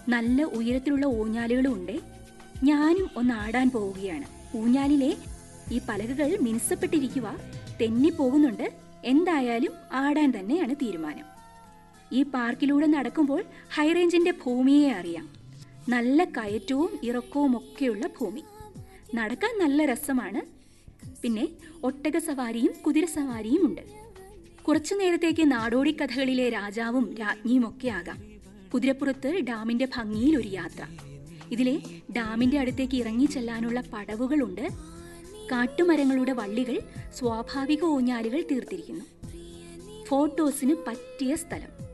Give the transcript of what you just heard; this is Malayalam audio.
നല്ല ഉയരത്തിലുള്ള ഊഞ്ഞാലുകളും ഉണ്ട് ഞാനും ഒന്ന് ആടാൻ പോവുകയാണ് ഊഞ്ഞാലിലെ ഈ പലകകൾ മിനുസപ്പെട്ടിരിക്കുക തെന്നിപ്പോകുന്നുണ്ട് എന്തായാലും ആടാൻ തന്നെയാണ് തീരുമാനം ഈ പാർക്കിലൂടെ നടക്കുമ്പോൾ ഹൈറേഞ്ചിന്റെ ഭൂമിയെ അറിയാം നല്ല കയറ്റവും ഇറക്കവും ഒക്കെയുള്ള ഭൂമി നടക്കാൻ നല്ല രസമാണ് പിന്നെ ഒട്ടക സവാരിയും കുതിര സവാരിയും ഉണ്ട് കുറച്ചു നേരത്തേക്ക് നാടോടി കഥകളിലെ രാജാവും രാജ്ഞിയും ഒക്കെ ആകാം കുതിരപ്പുറത്ത് ഡാമിന്റെ ഭംഗിയിൽ ഒരു യാത്ര ഇതിലെ ഡാമിന്റെ അടുത്തേക്ക് ഇറങ്ങി ചെല്ലാനുള്ള പടവുകളുണ്ട് കാട്ടുമരങ്ങളുടെ വള്ളികൾ സ്വാഭാവിക ഊഞ്ഞാലുകൾ തീർത്തിരിക്കുന്നു ഫോട്ടോസിന് പറ്റിയ സ്ഥലം